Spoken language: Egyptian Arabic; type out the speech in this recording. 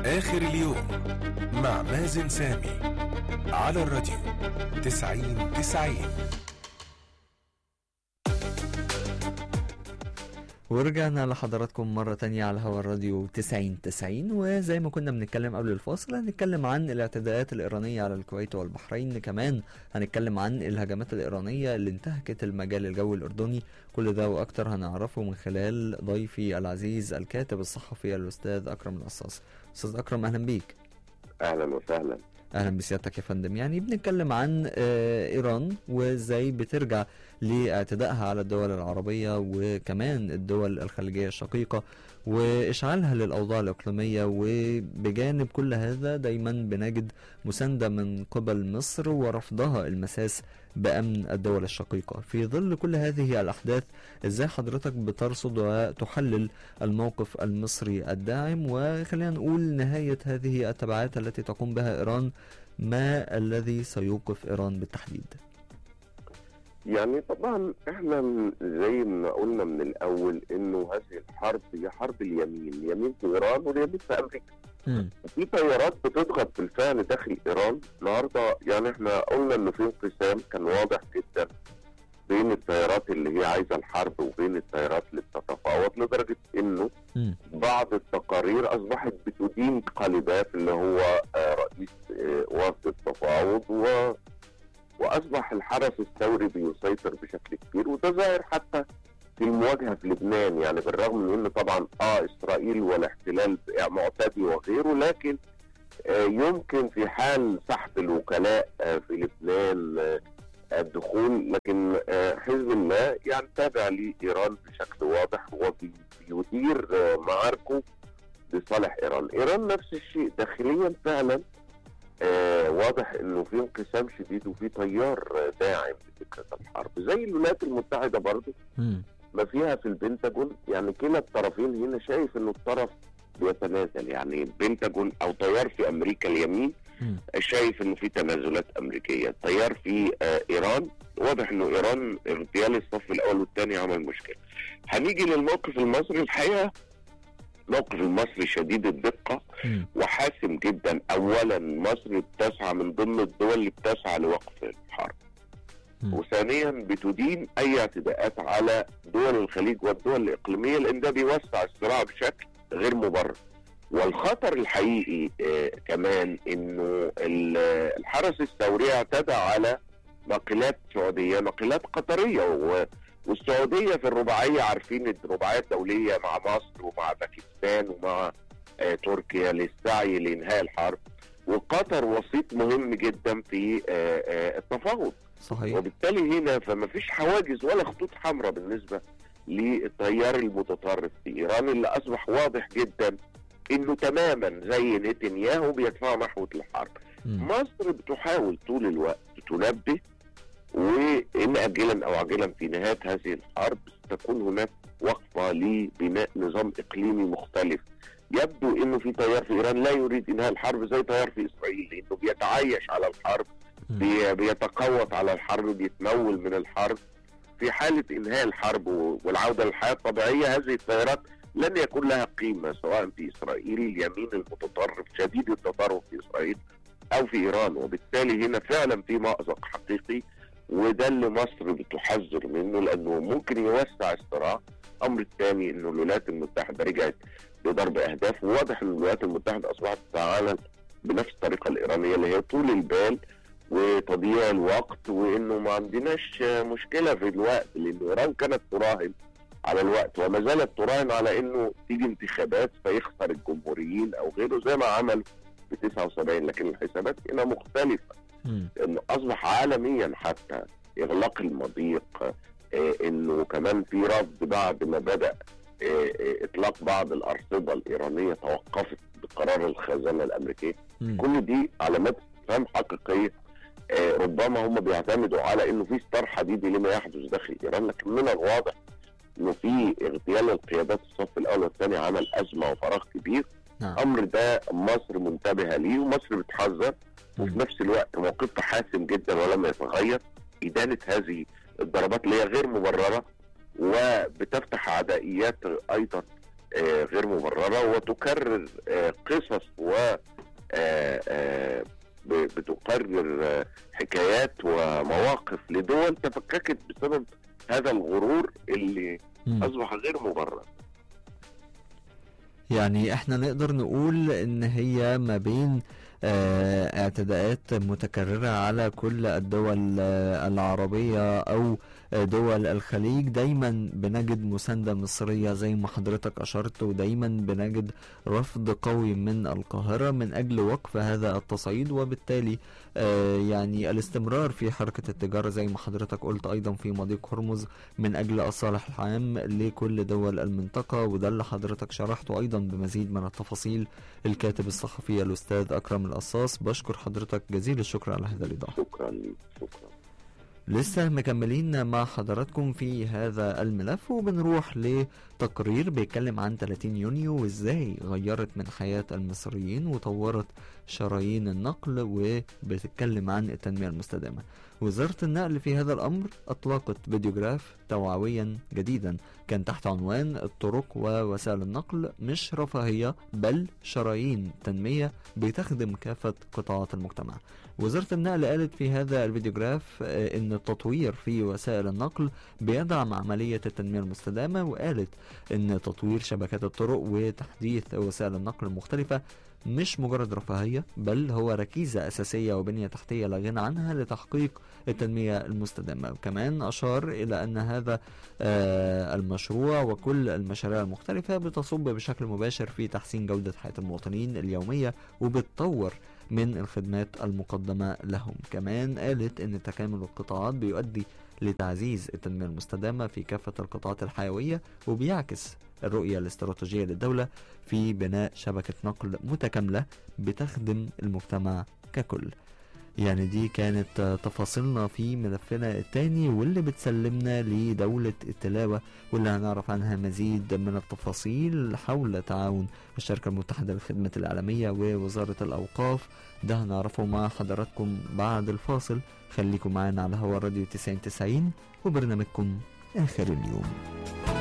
آخر اليوم مع مازن سامي على الراديو تسعين تسعين ورجعنا لحضراتكم مرة تانية على هوا الراديو 90 90 وزي ما كنا بنتكلم قبل الفاصل هنتكلم عن الاعتداءات الإيرانية على الكويت والبحرين كمان هنتكلم عن الهجمات الإيرانية اللي انتهكت المجال الجوي الأردني كل ده وأكتر هنعرفه من خلال ضيفي العزيز الكاتب الصحفي الأستاذ أكرم القصاص أستاذ أكرم أهلا بيك اهلا وسهلا اهلا بسيادتك يا فندم يعني بنتكلم عن آه، ايران وازاي بترجع لاعتدائها على الدول العربيه وكمان الدول الخليجيه الشقيقه واشعالها للاوضاع الاقليميه وبجانب كل هذا دايما بنجد مسانده من قبل مصر ورفضها المساس بامن الدول الشقيقه في ظل كل هذه الاحداث ازاي حضرتك بترصد وتحلل الموقف المصري الداعم وخلينا نقول نهايه هذه التبعات التي تقوم بها ايران ما الذي سيوقف ايران بالتحديد يعني طبعا احنا من- زي ما قلنا من الاول انه هذه الحرب هي حرب اليمين اليمين في ايران واليمين في امريكا مم. في تيارات بتضغط بالفعل داخل ايران النهارده يعني احنا قلنا انه في انقسام كان واضح جدا بين التيارات اللي هي عايزه الحرب وبين التيارات اللي بتتفاوض لدرجه انه مم. بعض التقارير اصبحت بتدين قلبات اللي هو آه، رئيس آه، وفد التفاوض و واصبح الحرس الثوري بيسيطر بشكل كبير وده ظاهر حتى في المواجهه في لبنان يعني بالرغم من ان طبعا اه اسرائيل والاحتلال معتدي وغيره لكن آه يمكن في حال سحب الوكلاء آه في لبنان آه الدخول لكن آه حزب الله يعني تابع لايران بشكل واضح وبيدير آه معاركه لصالح ايران، ايران نفس الشيء داخليا فعلا آه واضح انه في انقسام شديد وفي تيار آه، داعم لفكره الحرب زي الولايات المتحده برضه مم. ما فيها في البنتاجون يعني كلا الطرفين هنا شايف انه الطرف بيتنازل يعني البنتاجون او تيار في امريكا اليمين مم. شايف انه في تنازلات امريكيه التيار في آه ايران واضح انه ايران اغتيال الصف الاول والثاني عمل مشكله هنيجي للموقف المصري الحقيقه الموقف المصري شديد الدقه مم. وحاسم جدا اولا مصر بتسعى من ضمن الدول اللي بتسعى لوقف الحرب مم. وثانيا بتدين اي اعتداءات على دول الخليج والدول الاقليميه لان ده بيوسع الصراع بشكل غير مبرر والخطر الحقيقي آه كمان انه ال- الحرس الثوري اعتدى على ناقلات سعوديه ناقلات قطريه و والسعوديه في الرباعيه عارفين الرباعيه الدوليه مع مصر ومع باكستان ومع آه تركيا للسعي لانهاء الحرب وقطر وسيط مهم جدا في آه آه التفاوض صحيح وبالتالي هنا فما فيش حواجز ولا خطوط حمراء بالنسبه للتيار المتطرف في ايران اللي اصبح واضح جدا انه تماما زي نتنياهو بيدفعوا نحو الحرب. مم. مصر بتحاول طول الوقت تنبه وان اجلا او عاجلا في نهايه هذه الحرب ستكون هناك وقفه لبناء نظام اقليمي مختلف. يبدو انه في تيار في ايران لا يريد انهاء الحرب زي تيار في اسرائيل لانه بيتعايش على الحرب مم. بي- بيتقوت على الحرب بيتمول من الحرب في حالة إنهاء الحرب و- والعودة للحياة الطبيعية هذه التيارات لن يكون لها قيمة سواء في إسرائيل اليمين المتطرف شديد التطرف في إسرائيل أو في إيران وبالتالي هنا فعلا في مأزق حقيقي وده اللي مصر بتحذر منه لأنه ممكن يوسع الصراع الأمر الثاني إنه الولايات المتحدة رجعت لضرب أهداف وواضح إن الولايات المتحدة أصبحت تتعامل بنفس الطريقة الإيرانية اللي هي طول البال وتضييع الوقت وانه ما عندناش مشكله في الوقت لان ايران كانت تراهن على الوقت وما زالت تراهن على انه تيجي انتخابات فيخسر الجمهوريين او غيره زي ما عملوا في 79 لكن الحسابات هنا مختلفه مم. انه اصبح عالميا حتى اغلاق المضيق آه، انه كمان في رفض بعد ما بدا آه، آه، اطلاق بعض الارصده الايرانيه توقفت بقرار الخزانه الامريكيه مم. كل دي علامات استفهام حقيقيه آه، ربما هم بيعتمدوا على انه في ستار حديدي لما يحدث داخل ايران لكن من الواضح انه في اغتيال القيادات الصف الاول والثاني عمل ازمه وفراغ كبير نعم الامر ده مصر منتبهه ليه ومصر بتحذر وفي مم. نفس الوقت موقفها حاسم جدا ولم يتغير ادانه هذه الضربات اللي هي غير مبرره وبتفتح عدائيات ايضا آه، غير مبرره وتكرر آه، قصص و آه، آه، ب- بتقرر آه، حكايات ومواقف لدول تفككت بسبب هذا الغرور اللي مم. اصبح غير مبرر يعني احنا نقدر نقول ان هي ما بين آه، اعتداءات متكررة على كل الدول آه، العربية او آه، دول الخليج دايما بنجد مساندة مصرية زي ما حضرتك اشرت ودايما بنجد رفض قوي من القاهرة من اجل وقف هذا التصعيد وبالتالي آه، يعني الاستمرار في حركة التجارة زي ما حضرتك قلت ايضا في مضيق هرمز من اجل الصالح العام لكل دول المنطقة وده اللي حضرتك شرحته ايضا بمزيد من التفاصيل الكاتب الصحفي الاستاذ اكرم القصاص بشكر حضرتك جزيل الشكر على هذا الايضاح شكرا ليك شكرا لسه مكملين مع حضراتكم في هذا الملف وبنروح لتقرير بيتكلم عن 30 يونيو وازاي غيرت من حياة المصريين وطورت شرايين النقل وبتتكلم عن التنمية المستدامة وزارة النقل في هذا الأمر أطلقت فيديوغراف توعويا جديدا كان تحت عنوان الطرق ووسائل النقل مش رفاهية بل شرايين تنمية بتخدم كافة قطاعات المجتمع وزارة النقل قالت في هذا الفيديوغراف آه، ان التطوير في وسائل النقل بيدعم عملية التنمية المستدامة وقالت ان تطوير شبكات الطرق وتحديث وسائل النقل المختلفة مش مجرد رفاهية بل هو ركيزة أساسية وبنية تحتية لا غنى عنها لتحقيق التنمية المستدامة وكمان أشار إلى أن هذا آه، المشروع وكل المشاريع المختلفة بتصب بشكل مباشر في تحسين جودة حياة المواطنين اليومية وبتطور من الخدمات المقدمة لهم كمان قالت أن تكامل القطاعات بيؤدي لتعزيز التنمية المستدامة في كافة القطاعات الحيوية وبيعكس الرؤية الاستراتيجية للدولة في بناء شبكة نقل متكاملة بتخدم المجتمع ككل يعني دي كانت آه، تفاصيلنا في ملفنا التاني واللي بتسلمنا لدولة التلاوة واللي هنعرف عنها مزيد من التفاصيل حول تعاون الشركة المتحدة للخدمات الإعلامية ووزارة الأوقاف ده هنعرفه مع حضراتكم بعد الفاصل خليكم معانا على هوا راديو 90 90 وبرنامجكم آخر اليوم